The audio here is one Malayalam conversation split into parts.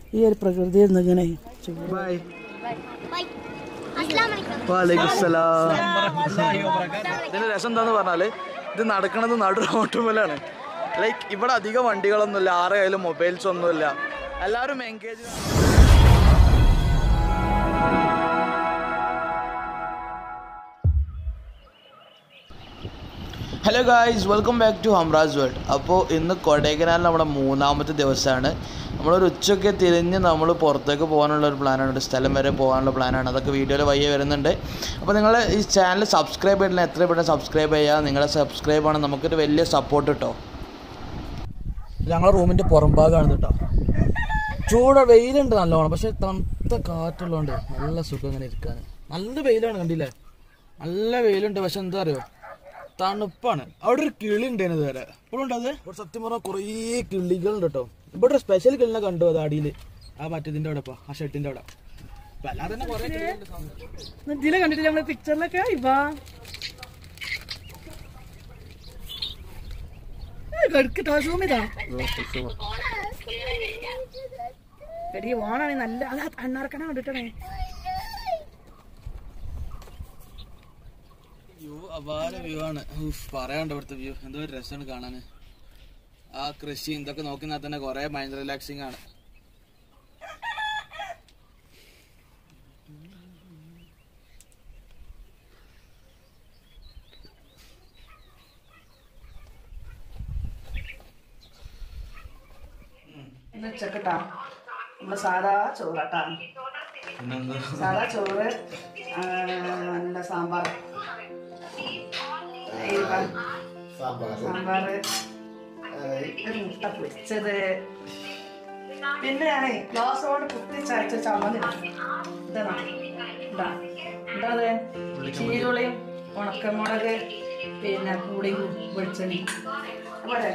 ഈ ഒരു പ്രകൃതിയിൽ നിന്നിങ്ങനെ ബൈ വാലേക്കുസ്സലാം ഇതിന്റെ രസം എന്താന്ന് പറഞ്ഞാല് ഇത് നടക്കണത് നടു റോട്ടുമലാണ് ലൈക്ക് ഇവിടെ അധികം വണ്ടികളൊന്നുമില്ല ആരെയായാലും മൊബൈൽസ് ഒന്നുമില്ല എല്ലാവരും engage hello guys welcome back to Hamraz world അപ്പോൾ ഇന്ന് കൊടൈക്കനാൽ നമ്മുടെ മൂന്നാമത്തെ ദിവസമാണ് നമ്മളൊരു ഉച്ചയ്ക്ക് തിരിഞ്ഞ് നമ്മൾ പുറത്തേക്ക് പോകാനുള്ള ഒരു പ്ലാനാണ് ഒരു സ്ഥലം വരെ പോകാനുള്ള പ്ലാനാണ് അതൊക്കെ വീഡിയോയിൽ വയ്യ വരുന്നുണ്ട് അപ്പോൾ നിങ്ങൾ ഈ ചാനൽ സബ്സ്ക്രൈബ് ചെയ്തില്ല എത്ര പെട്ടെന്ന് സബ്സ്ക്രൈബ് ചെയ്യുക നിങ്ങളുടെ സബ്സ്ക്രൈബാണ് നമുക്കൊരു വലിയ സപ്പോർട്ട് കിട്ടോ ഞങ്ങളുടെ റൂമിൻ്റെ പുറം ഭാഗമാണ് കേട്ടോ ചൂട് വെയിലുണ്ട് നല്ലോണം പക്ഷെ തണുത്ത കാറ്റുള്ളതുകൊണ്ട് നല്ല സുഖം ഇങ്ങനെ ഇരിക്കാൻ നല്ല വെയിലാണ് കണ്ടില്ലേ നല്ല വെയിലുണ്ട് പക്ഷെ എന്താ അറിയോ തണുപ്പാണ് അവിടെ ഒരു കിളി ഉണ്ടായിരുന്നു ഇതുവരെ ഇപ്പോഴും ഉണ്ട് അത് ഇവിടെ സത്യം പറഞ്ഞാൽ കുറേ കിളികളുണ്ട് കേട്ടോ ഇവിടെ ഒരു സ്പെഷ്യൽ കിളിനെ കണ്ടു അത് അടിയിൽ ആ മറ്റേതിന്റെ അവിടെ ഇപ്പൊ ആ ഷർട്ടിന്റെ അവിടെ ഇപ്പൊ അല്ലാതെ തന്നെ കുറേ കിളികളുണ്ട് സാധനം. ഇതിലെ കണ്ടിട്ട് നമ്മളെ പിക്ചറിലൊക്കെ ഇവാ എടുക്കട്ടോ സൂം ചെയ്താ എടി ഓണാണ് നല്ല അത് അണ്ണാർക്കണ കണ്ടിട്ടേ വ്യൂ അപാര വ്യൂ ആണ് ഉഫ്, പറയാണ്ട് ഇവിടുത്തെ വ്യൂ എന്തോ ഒരു രസമാണ് കാണാൻ ആ കൃഷി ഇതൊക്കെ നോക്കിനാൽ തന്നെ കുറെ മൈൻഡ് റിലാക്സിങ് ആണ് ഇന്ന് ഉച്ചക്കട്ടാ നമ്മള് സാധാ ചോറാട്ടാ സാധാ ചോറ് ആ, നല്ല സാമ്പാർ അയ്യപ്പ. സാമ്പാറ് ഒരു മുട്ട പൊരിച്ചത് പിന്നെ ഞാനേ ഗ്ലാസ് കൊണ്ട് കുത്തിച്ചരച്ച ചമ്മന്തി ഇതാ ഇതാ എന്താത് ചീരുളിയും ഉണക്കമുളക് പിന്നെ കൂടിയും വെളിച്ചെണ്ണി അപ്പോഴേ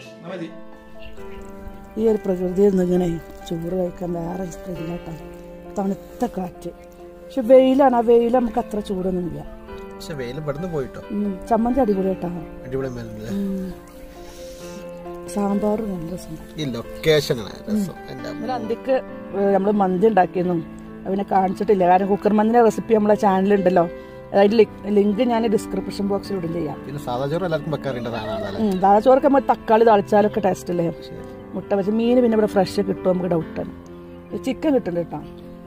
ഈ ഒരു പ്രകൃതിയിൽ നിന്നിങ്ങനെ ചോറ് കഴിക്കാൻ വേറെ ഇഷ്ടമില്ലാട്ടോ തണുത്ത കാറ്റ് പക്ഷെ വെയിലാണ് ആ വെയിൽ നമുക്ക് അത്ര ചൂടൊന്നുമില്ല പക്ഷെ വെയിൽ ഇവിടുന്ന് പോയിട്ടോ ഉം, ചമ്മന്തി അടിപൊളി കേട്ടോ അടിപൊളി മരുന്നില്ല സാമ്പാർ നല്ല രസം ഈ ലൊക്കേഷൻ ആണ് രസം എന്റെ അമ്മ. ഇന്നലെ അന്തിക്ക് നമ്മൾ മന്തി ഉണ്ടാക്കിയെന്നും അവനെ കാണിച്ചിട്ടില്ല കാരണം കുക്കർ മന്തിന്റെ റെസിപ്പി നമ്മളെ ചാനലുണ്ടല്ലോ അതായത് ലിങ്ക് ഞാൻ ഡിസ്ക്രിപ്ഷൻ ബോക്സിൽ ഇടും ചെയ്യാം പിന്നെ സാധാ ചോറ് എല്ലാവർക്കും വെക്കാറുണ്ട് സാധനമാണ് ഉം, ദാചോറൊക്കെ നമ്മൾ തക്കാളി തളിച്ചാലൊക്കെ ടേസ്റ്റ് അല്ലേ മുട്ട വെച്ച് മീൻ പിന്നെ ഇവിടെ ഫ്രഷ് കിട്ടും നമുക്ക് ഡൗട്ടാണ് ചിക്കൻ കിട്ടുന്നുണ്ട് കേട്ടോ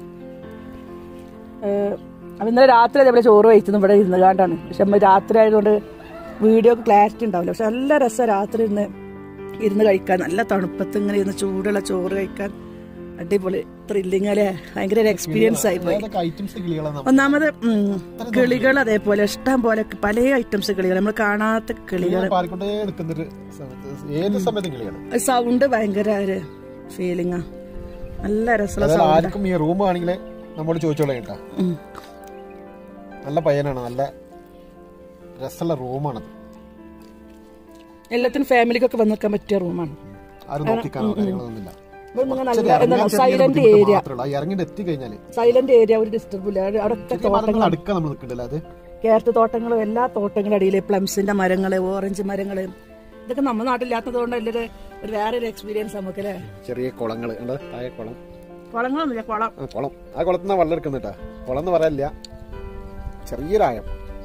അപ്പം ഇന്നലെ രാത്രി അതേപോലെ ചോറ് കഴിച്ചത് ഇവിടെ ഇരുന്ന് കാണ്ടാണ് പക്ഷെ നമ്മൾ രാത്രി ആയതുകൊണ്ട് വീഡിയോ ക്ലാരിറ്റി ഉണ്ടാവില്ല പക്ഷെ നല്ല രസം രാത്രി ഇരുന്ന് ഇരുന്ന് കഴിക്കാൻ നല്ല തണുപ്പത്ത് ഇങ്ങനെ ഇരുന്ന് ചൂടുള്ള ചോറ് കഴിക്കാൻ അടിപൊളി ത്രില്ലിങ് അല്ലേ ഭയങ്കര ഒരു എക്സ്പീരിയൻസ് ആയി പോയി ഏതൊക്കെ ഐറ്റംസ് കിളികളാണ് ഒന്നാമത് ഉം, കിളികൾ അതേപോലെ ഇഷ്ടം പോലെ പല ഐറ്റംസ് കിളികൾ നമ്മൾ കാണാത്ത കിളികൾ പാറിക്കൊണ്ടേ എടുക്കുന്നൊരു സമയത്ത് ഏത് സമയത്തും കിളിയാണ് സൗണ്ട് ഭയങ്കര ഒരു ഫീലിംഗാ നല്ല രസമുള്ള അതായത് സൗണ്ട് ആർക്കും ഈ റൂം ആണെങ്കിൽ നമ്മോട് ചോദിച്ചോളാം കേട്ടോ നല്ല പയ്യനാണ് നല്ല രസമുള്ള റൂമാണത് എല്ലാത്തിനും ഫാമിലിക്കൊക്കെ വന്ന് നിൽക്കാൻ പറ്റിയ റൂമാണ് ആരും നോക്കിക്കാനോ കാര്യങ്ങളൊന്നുമില്ല നല്ല സൈലന്റ് ഏരിയ ഇറങ്ങിട്ട് എത്തി കഴിഞ്ഞാല് സൈലന്റ് ഏരിയ ഒരു ഡിസ്റ്റർബ് ഇല്ല അവിടെ ഒക്കെ തോട്ടങ്ങൾ അടുക്ക നമ്മൾ നിൽക്കണ്ടല്ലോ അത് കേരറ്റ് തോട്ടങ്ങളും എല്ലാ തോട്ടങ്ങളുടെ അടിയിൽ പ്ലംസിന്റെ മരങ്ങള് ഓറഞ്ച് മരങ്ങള് ഇതൊക്കെ നമ്മുടെ നാട്ടിലില്ലാത്തത് കൊണ്ട് വലിയൊരു ഒരു വേറെ ഒരു എക്സ്പീരിയൻസ് നമുക്ക് അല്ലേ ചെറിയ കുളങ്ങൾ ഉണ്ട് താഴെ കുളം കുളങ്ങളൊന്നുമില്ല കുളം ആ, കുളം ആ കുളത്തിൽ നിന്നാണ് വെള്ളം എടുക്കുന്നിട്ടാ കുളം എന്ന് പറയാനില്ല ചെറിയൊരായം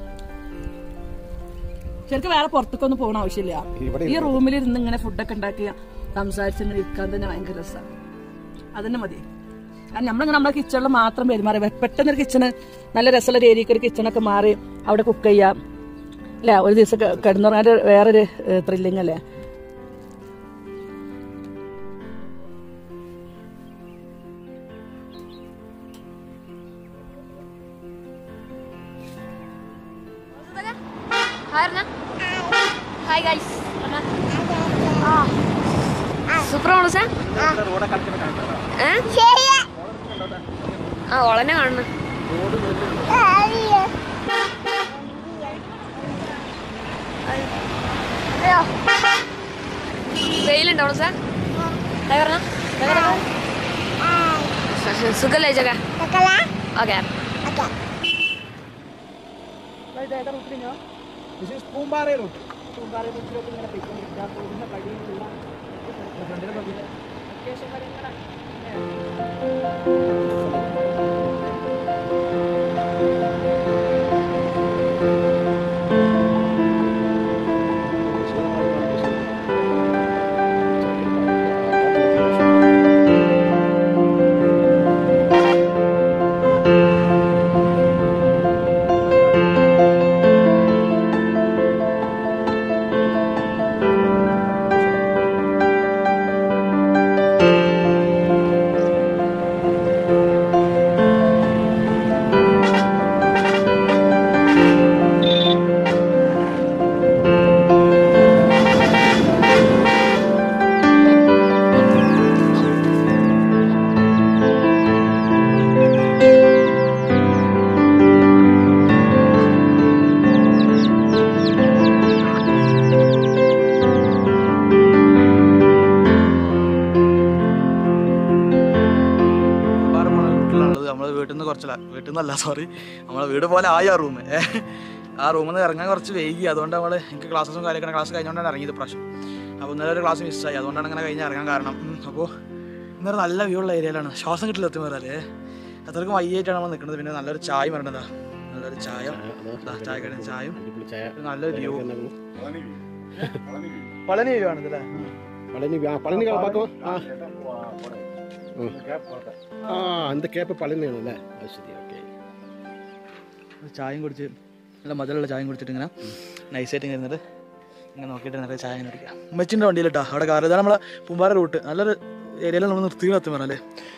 ശരിക്കും വേറെ പുറത്തേക്കൊന്നും പോകണ ആവശ്യമില്ല ഇവിടെ ഈ റൂമിൽ ഇരുന്ന് ഇങ്ങനെ ഫുഡൊക്കെ ഉണ്ടാക്കി സംസാരിച്ച് ഇങ്ങനെ ഇരിക്കാൻ തന്നെ ഭയങ്കര രസമാണ് അതന്നെ മതി കാരണം നമ്മളിങ്ങനെ നമ്മുടെ കിച്ചണിൽ മാത്രം പെരുമാറി പെട്ടെന്ന് ഒരു കിച്ചണ് നല്ല രസമുള്ള ഒരു ഏരിയക്ക് ഒരു കിച്ചണൊക്കെ മാറി അവിടെ കുക്ക് ചെയ്യാം അല്ലേ ഒരു ദിവസം ക- കിടന്നുറങ്ങാൻ ഒരു വേറൊരു ത്രില്ലിംഗ് അല്ലേ ഹായ് ഗൈസ് സൂപ്പർ ആണോ സാർ ആ ഓളന്നെ കാണുന്നു വെയിലുണ്ടാവണോ സാർ ഹായ് പറഞ്ഞ സുഖല്ലേ ചേക്കാ ഓക്കെ വീട്ടിലുള്ളത് നമ്മളെ വീട്ടിൽ നിന്ന് കുറച്ചല്ല വീട്ടിൽ നിന്നല്ല സോറി നമ്മളെ വീട് പോലെ ആയി ആ റൂം ആ റൂമിൽ നിന്ന് ഇറങ്ങാൻ കുറച്ച് വൈകി അതുകൊണ്ട് നമ്മൾ എനിക്ക് ക്ലാസ്സും കാര്യങ്ങളൊക്കെ ക്ലാസ് കഴിഞ്ഞുകൊണ്ടാണ് ഇറങ്ങിയത് പ്രാവശ്യം അപ്പോൾ ഇന്നലെ ഒരു ക്ലാസ് മിസ്സായി അതുകൊണ്ടാണ് അങ്ങനെ കഴിഞ്ഞ് ഇറങ്ങാൻ കാരണം അപ്പോൾ ഇന്നൊരു നല്ല വ്യൂ ഉള്ള ഏരിയയിലാണ് ശ്വാസം കിട്ടില്ല എത്തി മാറാല്ലേ അത്രയ്ക്കും വയ്യായിട്ടാണ് നമ്മൾ നിൽക്കുന്നത് പിന്നെ നല്ലൊരു ചായ വരേണ്ടതാ നല്ലൊരു ചായ ദാ ചായ കട ചായയും ഒരു നല്ലൊരു വ്യൂ പളനി വ്യൂ ആണ് ഇതല്ലേ பழனி ஆ, பழனி பார்க்கும் ஆ ம். ஆ அந்த கேப்பு பழனி ஆണല്ലേ അത് ശരി ഓക്കെ ഒരു ചായയും കുടിച്ച് നല്ല മധുരമുള്ള ചായയും കുടിച്ചിട്ട് ഇങ്ങനെ നൈസായിട്ട് ഇങ്ങനെ ഇരുന്നിട്ട് ഇങ്ങനെ നോക്കിയിട്ട് നിറയെ ചായ ഇങ്ങനെ കുടിക്കാം ഉമ്മച്ചിൻ്റെ വണ്ടിയിലിട്ടാ അവിടെ കാർ ഇതാണ് നമ്മളെ പുമ്പാറ റൂട്ട് നല്ലൊരു ഏരിയയിൽ നമ്മൾ നിർത്തി എത്തി പറഞ്ഞല്ലേ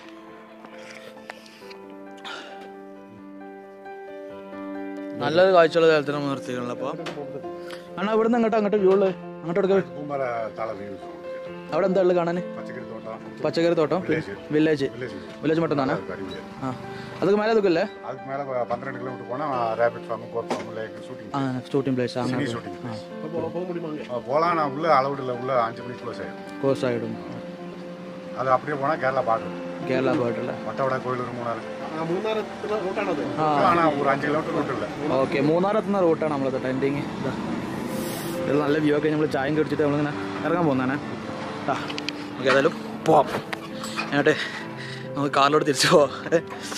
നല്ലൊരു കാഴ്ചയുള്ള കാലത്ത് നമ്മൾ നിർത്തിയിട്ടുള്ളത് അപ്പോൾ അണ്ണാ ഇവിടെ നിന്ന് അങ്ങോട്ട് അങ്ങോട്ട് വ്യൂ ഉള്ളത് അങ്ങോട്ട് എടുക്ക പൂമ്പാറ താള വ്യൂസ് അവിടെ എന്താ ഉള്ളത് കാണാൻ പച്ചക്കറി തോട്ടം പച്ചക്കറി തോട്ടം വില്ലേജ് വില്ലേജ് മട്ടം തന്നെ അടിപൊളിയാ ആ അതൊക്കെ മേലെ അതൊക്കെ അല്ലേ அதுக்கு மேலே பன்னிரெண்டு கிலோமீட்டர் போனால் ரேபிட் ஃபார்ம் கோர் ஃபார்ம் லேக் ஷூட்டிங் ആ ഷൂട്ടിംഗ് പ്ലേസ് അങ്ങനെ சினி ஷூட்டிங் போகலாம் நான் உள்ள அளவுடு இல்லை உள்ள அஞ்சு மணிக்கு க்ளோஸ் ஆயிடும் കോഴ്സ് ആയിടും அது அப்படியே போனால் கேரளா பார்க்கணும் കേരള പോയിട്ടുള്ള வட்டவடை கோயில் மூணாறு ആ മൂന്നാർ റൂട്ടാണത് ആ ஆனால் ஒரு அஞ்சு கிலோமீட்டர் ரூட் இல்லை ഓക്കെ മൂന്നാർ എത്തുന്ന റൂട്ടാണ് നമ്മളത് ടെൻഡിങ് ഇത് നല്ല വ്യൂ ഒക്കെ നമ്മൾ ചായം കുടിച്ചിട്ട് നമ്മളിങ്ങനെ ഇറങ്ങാൻ പോകുന്നതാണ് ആ നമുക്ക് ഏതായാലും പോവാം എന്നിട്ട് നമുക്ക് കാറിലോട്ട് തിരിച്ചു പോവാം ഏ.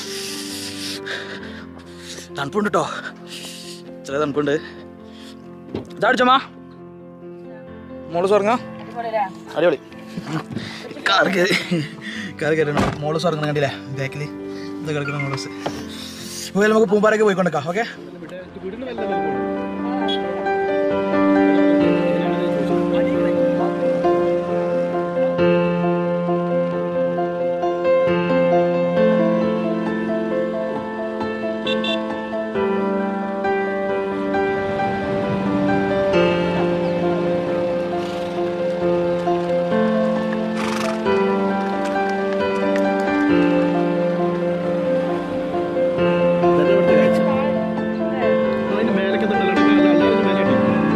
തണുപ്പുണ്ട് കേട്ടോ ചെറിയ തണുപ്പുണ്ട് ഇതാടിച്ചമ്മാ മോള് സ്വർങ്ങാം അടിപൊളി കാർ കയറി കാർ കയറണം മോള് സ്വർങ്ങണം കണ്ടില്ലേ ബാക്കിൽ ഇത് കിടക്കുന്ന മോളസ് പോയാൽ നമുക്ക് പൂമ്പാറയ്ക്ക് പോയിക്കൊണ്ടേക്കാം ഓക്കെ മേലൊക്കെ എല്ലാവരും മേലെ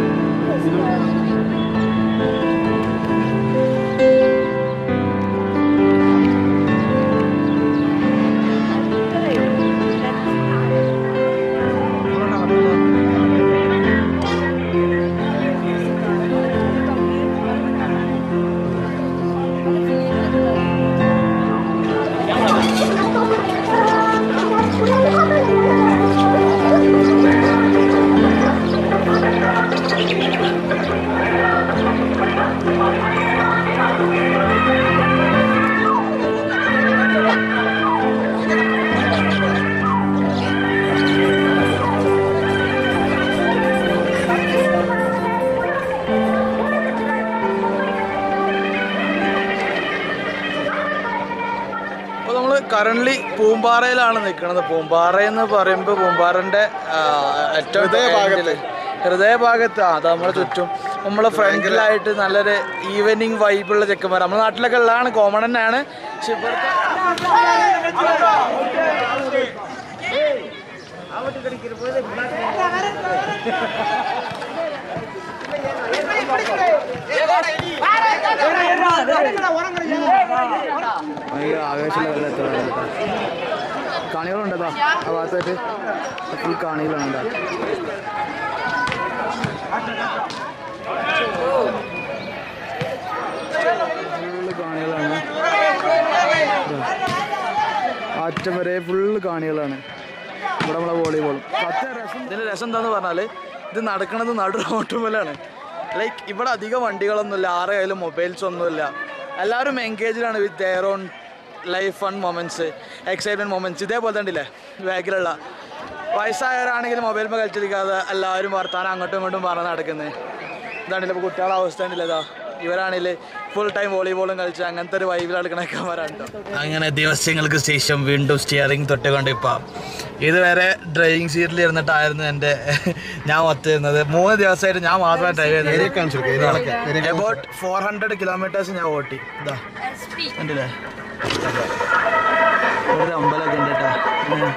അപ്പോൾ നമ്മൾ കറണ്ട്ലി പൂമ്പാറയിലാണ് നിൽക്കുന്നത് പൂമ്പാറ എന്ന് പറയുമ്പോൾ പൂമ്പാറൻ്റെ ഏറ്റവും ഹൃദയഭാഗത്ത് ഹൃദയഭാഗത്ത് ആ അത് നമ്മുടെ ചുറ്റും നമ്മളെ ഫ്രണ്ടിലായിട്ട് നല്ലൊരു ഈവനിങ് വൈബുള്ള ചെക്കന്മാർ നമ്മുടെ നാട്ടിലൊക്കെ ഉള്ളതാണ് കോമൺ തന്നെയാണ് പക്ഷെ ഇവിടുത്തെ ഭയങ്കര ആവേശമുള്ള വെള്ളത്തിലാണ് കാണികളുണ്ടോ ആ ഭാഗത്തായിട്ട് ഫുൾ കാണികളാണ് ഫുള്ള് കാണികളാണ് അറ്റം വരെ ഫുള്ള് കാണികളാണ് ഇവിടെ നമ്മളെ വോളിബോളും സത്യം രസം ഇതിന്റെ രസം എന്താന്ന് പറഞ്ഞാല് ഇത് നടക്കണത് നടു റോട്ടുമല്ലാണ് ലൈക്ക് ഇവിടെ അധികം വണ്ടികളൊന്നുമില്ല ആരെയായാലും മൊബൈൽസ് ഒന്നുമില്ല എല്ലാവരും engaged with their own life fun moments excitement moments ഇതേപോലെ തന്നെ ഇല്ലേ ബാക്കിലുള്ള വയസ്സായവരാണെങ്കിൽ മൊബൈലിൽ കളിച്ചിരിക്കാതെ എല്ലാവരും വർത്താനം അങ്ങോട്ടും ഇങ്ങോട്ടും പറഞ്ഞ് നടക്കുന്നത് ഇതാണില്ല ഇപ്പോൾ കുട്ടികളുടെ അവസ്ഥ ഉണ്ടല്ലോ ഇതാ ഇവരാണെങ്കിൽ ഫുൾ ടൈം വോളിബോളും കളിച്ച് അങ്ങനത്തെ ഒരു വൈബിൽ നടക്കണക്കാരാണ് അങ്ങനെ ദിവസങ്ങൾക്ക് ശേഷം വീണ്ടും സ്റ്റിയറിംഗ് തൊട്ടുകൊണ്ട് ഇപ്പം ഇതുവരെ ഡ്രൈവിംഗ് സീറ്റിൽ ഇരുന്നിട്ടായിരുന്നു എൻ്റെ ഞാൻ ഒത്തിരുന്നത് മൂന്ന് ദിവസമായിട്ട് ഞാൻ മാത്രമേ ഡ്രൈവ് ഏരിയ കാണിച്ചു കൊടുക്ക്, ഏരിയകളൊക്കെ. ചെയ്തത് area about four hundred kilometres ഞാൻ ഓട്ടി ഇതാ കണ്ടില്ലേ ഒരു അമ്പലമൊക്കെ ഉണ്ട് കേട്ടോ ഉം.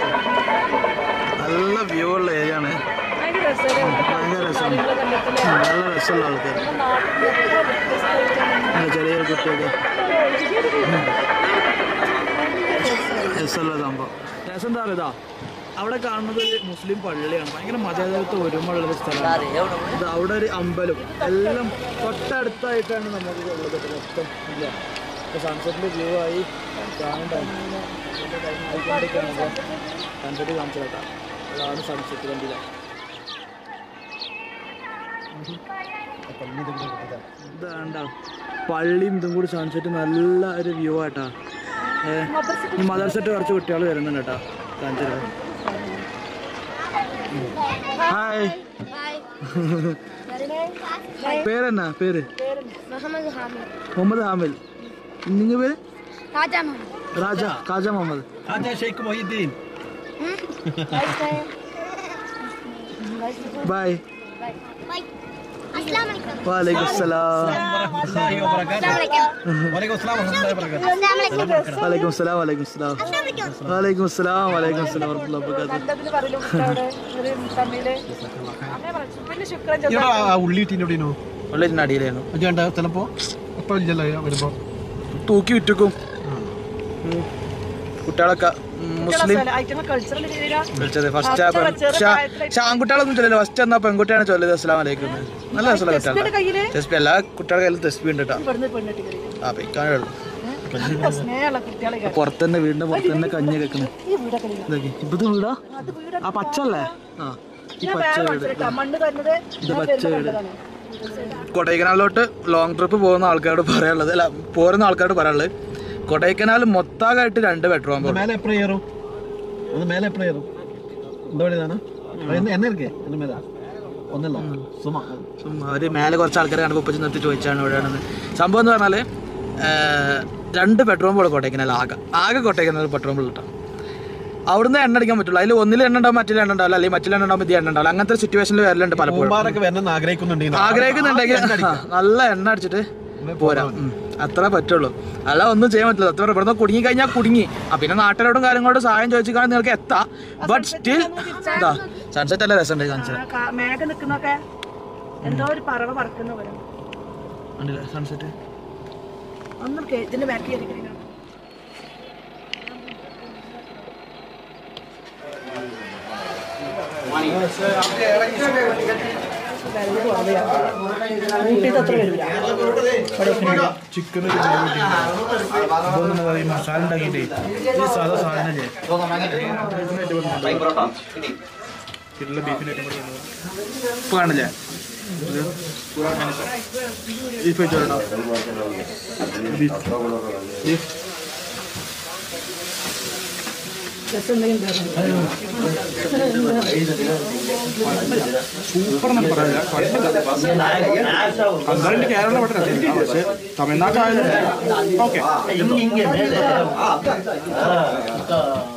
നല്ല വ്യൂ ഉള്ള ഏരിയ ആണ് ഭയങ്കര രസമല്ലേ? ഭയങ്കര രസമാണ് ഇവിടെ കണ്ടിട്ടില്ലേ? ഉം, നല്ല രസമുള്ള ആൾക്കാർ നമ്മുടെ നാട്ടിൽ എത്ര വ്യത്യസ്തമായിട്ടാണ് ചെറിയൊരു കുട്ടിയൊക്കെ രസമുള്ള സംഭവം രസം എന്താ പറയുക അവിടെ കാണുന്നത് ഒരു മുസ്ലിം പള്ളിയാണ് ഭയങ്കര മതേതരത്വ ഒരുമുള്ള ഒരു സ്ഥലമാണ് ഇത് അവിടെ ഒരു അമ്പലം എല്ലാം തൊട്ടടുത്തായിട്ടാണ് നമുക്ക് ഉള്ളത് ഇത് മൊത്തം ഇല്ല ഇപ്പോൾ സൺസെറ്റിൽ വ്യൂ ആയി കാണണ്ടാണ് സൺസെറ്റ് കാണിച്ചു കേട്ടാ അതാണ് സൺസെറ്റ് കണ്ടില്ല ഇതാണ്ട പള്ളിയും ഇതും കൂടി സൺസെറ്റ് നല്ല ഒരു വ്യൂ ആട്ടാ ഏ ഈ മദർസെറ്റ് കുറച്ച് കുട്ടികൾ വരുന്നുണ്ട് കേട്ടോ കാണിച്ചത് ഹായ് പേരെന്നാ പേര് മുഹമ്മദ് ഹാമിദ് മുഹമ്മദ് ഹാമിൽ നിങ്ങ പേര് രാജാ മുഹമ്മദ് രാജ കാജ മുഹമ്മദ് ബൈ അസ്സലാമു അലൈക്കും വാലൈക്കും സലാം അസ്സലാമു അലൈക്കും വാലൈക്കും സലാം വാലൈക്കും സലാം വാലൈക്കും സലാം വാലൈക്കും സലാം വറഹ്മത്തുള്ളാഹി വബറകാതുഹു കണ്ടതിന് പറയലോ അവിടെ ഒരു തമ്മില് അങ്ങനെ പറഞ്ഞു പിന്നെ ശുക്രൻ ആ ഉള്ളി ടീനോടീനോ ഉള്ളിൻ്റെ അടിയിലായിരുന്നു അത് കണ്ട ചിലപ്പോ അപ്പൊ ഇല്ലല്ലോ വരുമ്പോ തൂക്കി വിറ്റുക്കും കുട്ടികളൊക്കെ ഉം, മുസ്ലിം ഐറ്റങ്ങൾ കൾച്ചറൽ രീതിയിലാണ് വിളിച്ചത് ഫസ്റ്റ് പക്ഷെ ആൺകുട്ടികളൊന്നും ചൊല്ലില്ല ഫസ്റ്റ് എന്നാ പെൺകുട്ടിയാണ് ചൊല്ലിയത് അസ്സലാം വലൈക്കും നല്ല രസമുള്ള കുട്ടികളാണ് കയ്യില് തെസ്ബി എല്ലാ കുട്ടികളുടെ കയ്യിലും തെസ്ബി ഉണ്ട് കേട്ടോ ഇവിടുന്ന് പെണ്ണിട്ട് കയറി ആ പെയ്ക്കാനേ ഉള്ളൂ സ്നേഹമുള്ള കുട്ടികളെ പുറത്തന്നെ വീടിന്റെ പുറത്തന്നെ കഞ്ഞി വെക്കുന്നത് ഈ വീടൊക്കെ ഇല്ല. ഇതൊക്കെ ഇപ്പത് വീടാ അത് വീട് ആ പച്ചല്ലേ ആ ഈ ഞാൻ പച്ച വേറെ വീട് മനസ്സിലാക്കാം മണ്ണ് തന്നത് ഇത് ഞാൻ പച്ച വരുമ്പോ വീട് കണ്ടതാണ്. കൊടൈക്കനാലിലോട്ട് ലോങ് ട്രിപ്പ് പോകുന്ന ആൾക്കാരോട് പറയാനുള്ളത് അല്ല പോരുന്ന ആൾക്കാരോട് പറയാനുള്ളത് കൊടൈക്കനാൽ മൊത്തമായിട്ട് രണ്ട് പെട്രോൾ പമ്പ് മേലെ എപ്പോഴും കയറും അത് മേലെ എപ്പോഴും കയറും എന്താ പറയുന്നതാണ് എന്നെ ഇരിക്കേ എന്റെ മേലെ ഒന്നല്ല സുമ അവർ മേലെ കുറച്ച് ആൾക്കാരെ കണ്ടപ്പോൾ ഉപ്പച്ച് നിർത്തി ചോദിച്ചാണ് ഇവിടെയാണെന്ന് സംഭവം എന്ന് പറഞ്ഞാൽ രണ്ട് പെട്രോൾ പമ്പ് കൊട്ടയ്ക്കനാൽ ആകെ ആകെ കൊട്ടയ്ക്കനാൽ പെട്രോൾ പമ്പ് കിട്ടാം അവിടുന്ന് എണ്ണ അടിക്കാൻ പറ്റുള്ളൂ അതിൽ ഒന്നിൽ എണ്ണ ഉണ്ടാവും മറ്റിൽ എണ്ണ ഉണ്ടാവില്ല അല്ലെങ്കിൽ മറ്റിൽ എണ്ണ ഉണ്ടാവും ഇത് എണ്ണ ഉണ്ടാവില്ല അങ്ങനത്തെ സിറ്റുവേഷനിൽ വരലുണ്ട് പലപ്പോഴും പൂമ്പാറൊക്കെ വരണമെന്ന് ആഗ്രഹിക്കുന്നുണ്ടെങ്കിൽ ആഗ്രഹിക്കുന്നുണ്ടെങ്കിൽ ആ, നല്ല എണ്ണ അടിച്ചിട്ട് പോരാ ഉം. അത്ര പറ്റുള്ളൂ അല്ല ഒന്നും ചെയ്യാൻ പറ്റില്ല സത്യം ഇവിടുന്ന് കുടുങ്ങി കഴിഞ്ഞാൽ കുടുങ്ങി ആ പിന്നെ നാട്ടിലോടും കാര്യങ്ങളോടും സഹായം ചോദിച്ചു കാണാൻ നിങ്ങൾക്ക് എത്താം ബട്ട് സ്റ്റിൽ ഇതാ സൺസെറ്റ് അല്ല രസമുണ്ട് കാണിച്ചത് ആ കാ- മേഘം നിൽക്കുന്നൊക്കെ എന്തോ ഒരു പറവ പറക്കുന്ന പോലെ കണ്ടില്ലേ സൺസെറ്റ് ഒന്നും കേ- ഇതിന്റെ ബാക്ക് കയറി കഴിഞ്ഞാൽ ഊട്ടിയിൽ അത്ര വരില്ല ചിക്കൻ മസാല ഉണ്ടാക്കിയിട്ടേ ഈ സാധാ സാധനം ഇപ്പൊ കാണില്ലേ ബീഫ് വെച്ചോട്ടോ ബീഫ് സൂപ്പർ എന്ന് പറയാനില്ല കുഴപ്പമില്ല കേരള പട്ടണം പക്ഷേ തമിഴ്നാട്ടായാലും ഓക്കെ